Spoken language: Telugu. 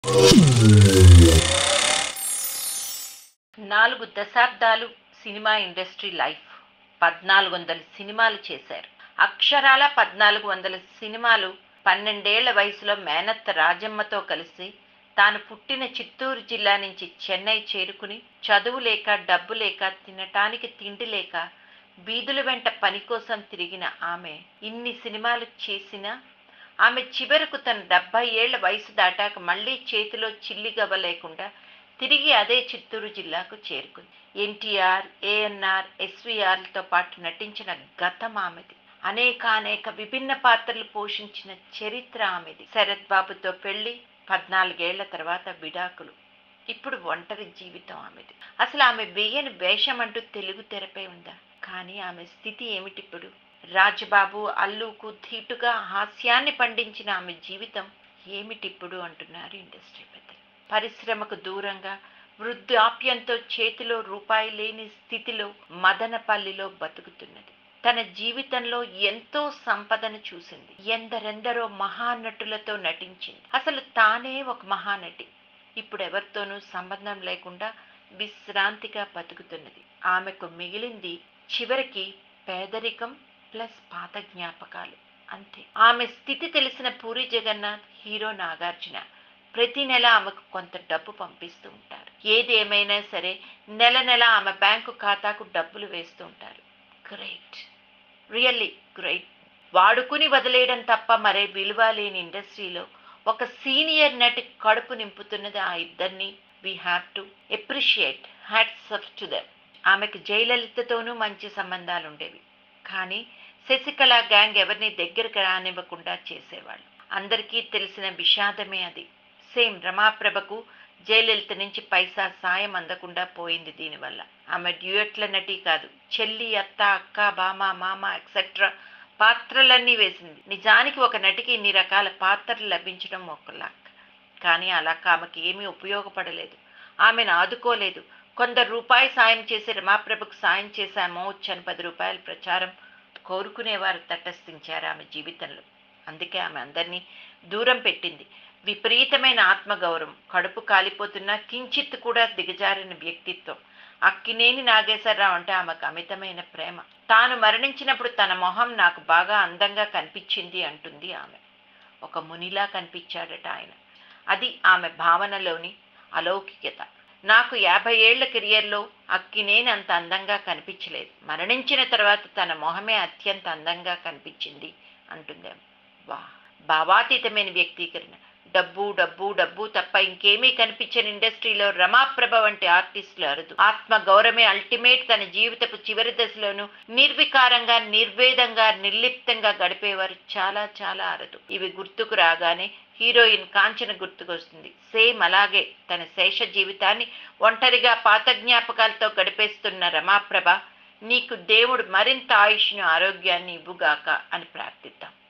నాలుగు దశాబ్దాలు సినిమా ఇండస్ట్రీ లైఫ్ పద్నాలుగు వందల సినిమాలు చేశారు అక్షరాల పద్నాలుగు వందల సినిమాలు పన్నెండేళ్ల వయసులో మేనత్త రాజమ్మతో కలిసి తాను పుట్టిన చిత్తూరు జిల్లా నుంచి చెన్నై చేరుకుని చదువు లేక డబ్బు లేక తినటానికి తిండి లేక వీధుల వెంట పని కోసం తిరిగిన ఆమె ఇన్ని సినిమాలు చేసినా ఆమె చివరకు తన డెబ్బై ఏళ్ల వయసు దాటాక మళ్ళీ చేతిలో చిల్లిగవ్వ లేకుండా తిరిగి అదే చిత్తూరు జిల్లాకు చేరుకుంది ఎన్టీఆర్ ఏఎన్ఆర్ ఎస్వీఆర్లతో పాటు నటించిన గతం ఆమెది అనేక అనేక విభిన్న పాత్రలు పోషించిన చరిత్ర ఆమెది శరత్ బాబుతో పెళ్లి పద్నాలుగేళ్ల తర్వాత విడాకులు ఇప్పుడు ఒంటరి జీవితం ఆమెది అసలు ఆమె వేయని వేషం అంటూ తెలుగు తెరపై ఉందా కానీ ఆమె స్థితి ఏమిటిప్పుడు రాజబాబు అల్లుకు ధీటుగా హాస్యాన్ని పండించిన ఆమె జీవితం ఏమిటిప్పుడు అంటున్నారు ఇండస్ట్రీ పెద్దలు పరిశ్రమకు దూరంగా వృద్ధాప్యంతో చేతిలో రూపాయి లేని స్థితిలో మదనపల్లిలో బతుకుతున్నది తన జీవితంలో ఎంతో సంపదను చూసింది ఎందరెందరో మహానటులతో నటించింది అసలు తానే ఒక మహానటి ఇప్పుడు ఎవరితోనూ సంబంధం లేకుండా విశ్రాంతిగా బతుకుతున్నది ఆమెకు మిగిలింది చివరికి పేదరికం ప్లస్ పాత జ్ఞాపకాలు అంతే ఆమె స్థితి తెలిసిన పూరి జగన్నాథ్ హీరో నాగార్జున ప్రతి నెల ఆమెకు కొంత డబ్బు పంపిస్తూ ఉంటారు ఏది ఏమైనా సరే నెల నెల ఆమె బ్యాంకు ఖాతాకు డబ్బులు వేస్తూ ఉంటారు గ్రేట్ రియల్లీ గ్రేట్ వాడుకుని వదిలేయడం తప్ప మరే విలువ లేని ఇండస్ట్రీలో ఒక సీనియర్ నటి కడుపు నింపుతున్నది ఆ ఇద్దరిని we have to appreciate hats off to them ఆమెకు జయలలితతోనూ మంచి సంబంధాలు ఉండేవి కానీ శశికళ గ్యాంగ్ ఎవరిని దగ్గరికి రానివ్వకుండా చేసేవాళ్ళు అందరికీ తెలిసిన విషాదమే అది సేమ్ రమాప్రభకు జయలలిత నుంచి పైసా సాయం అందకుండా పోయింది దీనివల్ల ఆమె డ్యూయట్ల నటి కాదు చెల్లి అత్త అక్క బామ మామ ఎక్సెట్రా పాత్రలన్నీ వేసింది నిజానికి ఒక నటికి ఇన్ని రకాల పాత్రలు లభించడం ఒక లక్ కానీ ఆ లక్ ఆమెకి ఏమీ ఉపయోగపడలేదు ఆమెను ఆదుకోలేదు కొందరు రూపాయి సాయం చేసి రమాప్రభకు సాయం చేశామో వచ్చని పది రూపాయల ప్రచారం కోరుకునేవారు తటస్థించారు ఆమె జీవితంలో అందుకే ఆమె అందరినీ దూరం పెట్టింది విపరీతమైన ఆత్మగౌరవం కడుపు కాలిపోతున్నా కించిత్ కూడా దిగజారిన వ్యక్తిత్వం అక్కినేని నాగేశ్వరరావు అంటే ఆమెకు అమితమైన ప్రేమ తాను మరణించినప్పుడు తన మొహం నాకు బాగా అందంగా కనిపించింది అంటుంది ఆమె ఒక మునిలా కనిపించాడట ఆయన అది ఆమె భావనలోని అలౌకికత నాకు యాభై ఏళ్ల కెరియర్లో అక్కినేని అంత అందంగా కనిపించలేదు మరణించిన తర్వాత తన మొహమే అత్యంత అందంగా కనిపించింది అంటుంది వా భావాతీతమైన వ్యక్తీకరణ డబ్బు డబ్బు డబ్బు తప్ప ఇంకేమీ కనిపించని ఇండస్ట్రీలో రమాప్రభ వంటి ఆర్టిస్టులు అరుదు ఆత్మ గౌరవమే అల్టిమేట్ తన జీవితపు చివరి దశలోనూ నిర్వికారంగా నిర్వేదంగా నిర్లిప్తంగా గడిపేవారు చాలా చాలా అరుదు ఇవి గుర్తుకు రాగానే హీరోయిన్ కాంచన గుర్తుకొస్తుంది సేమ్ అలాగే తన శేష జీవితాన్ని ఒంటరిగా పాత జ్ఞాపకాలతో గడిపేస్తున్న రమాప్రభ నీకు దేవుడు మరింత ఆయుష్ను ఆరోగ్యాన్ని ఇవ్వుగాక అని ప్రార్థిద్దాం